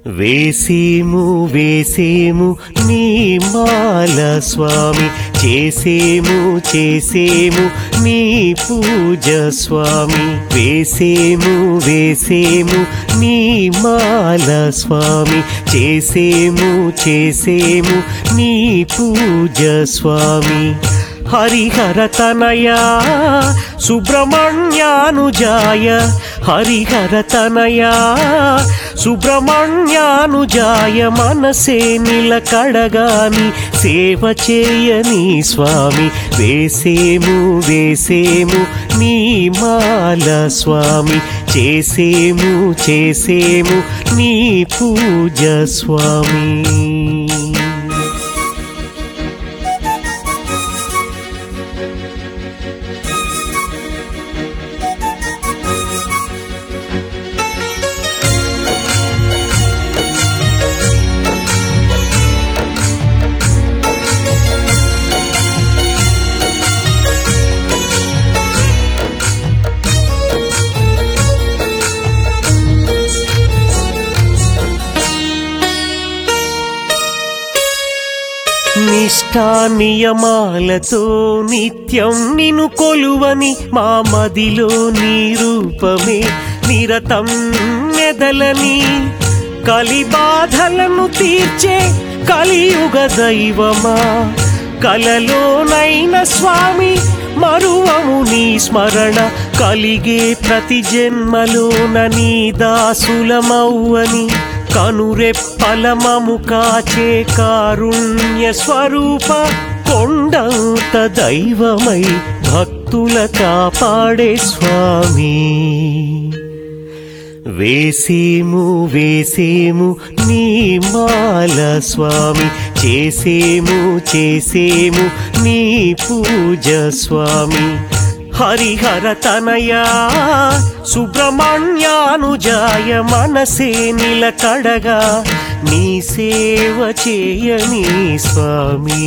వేసేము వేసేము నీ మాల స్వామి చేసేము చేసేము నీ పూజ స్వామి వేసేము వేసేము నీ మాల స్వామి చేసేము చేసేము నీ పూజ స్వామి హరిహర తనయా సుబ్రహ్మణ్యానుజాయ హరిహర తనయా సుబ్రహ్మణ్యానుజాయ మనసే నిలకడగాని సేవ చేయని స్వామి వేసేము వేసేము నీ మాల స్వామి చేసేము చేసేము నీ పూజ స్వామి నిష్ఠా నియమాలతో నిత్యం నిన్ను కొలువని మా మదిలో నీ రూపమే నిరతం మెదలని కలి బాధలను తీర్చే కలియుగ దైవమా కలలోనైన స్వామి మరువము నీ స్మరణ కలిగే ప్రతి జన్మలోన నీ దాసులమౌవని కనురెప్పలమము కాచే కారుణ్య స్వరూప కొండంత దైవమై భక్తుల కాపాడే స్వామి వేసేము వేసేము నీ మాల స్వామి చేసేము చేసేము నీ పూజ స్వామి హరిహర తనయా సుబ్రహ్మణ్యానుజాయ మనసే నిలకడగా నీ సేవ చేయని స్వామి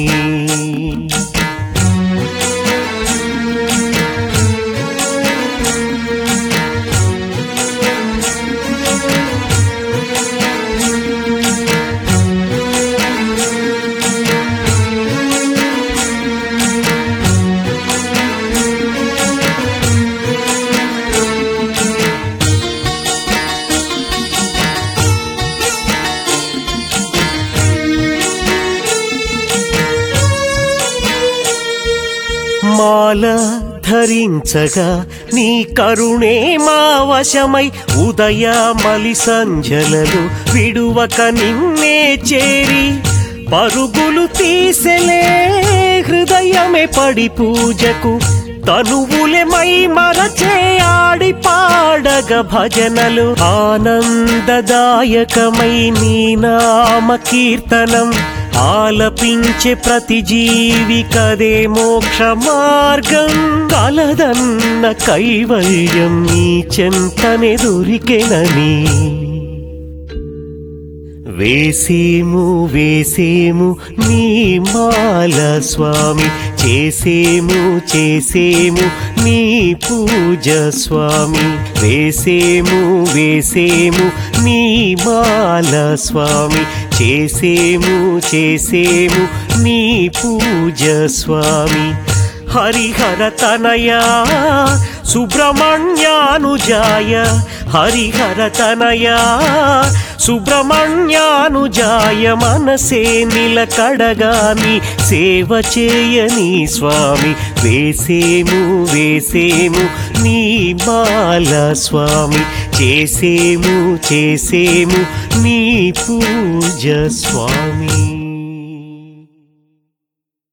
మాల ధరించగా నీ కరుణే మా వశమై ఉదయ మలి సంజలలు విడువక నిన్నే చేరి పరుగులు తీసెలే హృదయమే పడి పూజకు తనువులే మై మరచే ఆడి పాడగ భజనలు ఆనందదాయకమై నీ నామ కీర్తనం ఆలపించే ప్రతి జీవి కదే మోక్ష మార్గం కలదన్న కైవల్యం నీ చెంతనే దొరికెనని వేసేము వేసేము నీ మాల స్వామి చేసేము చేసేము నీ పూజ స్వామి వేసేము వేసేము నీ మాల స్వామి చేసేము చేసేము నీ పూజ స్వామి హరిహర తనయా సుబ్రహ్మణ్యానుజాయ హరిహర తనయా సుబ్రహ్మణ్యానుజాయ మనసే నిలకడగాని సేవ చేయని స్వామి వేసేము వేసేము నీ మాల స్వామి చేసేము చేసేము నీ పూజ స్వామి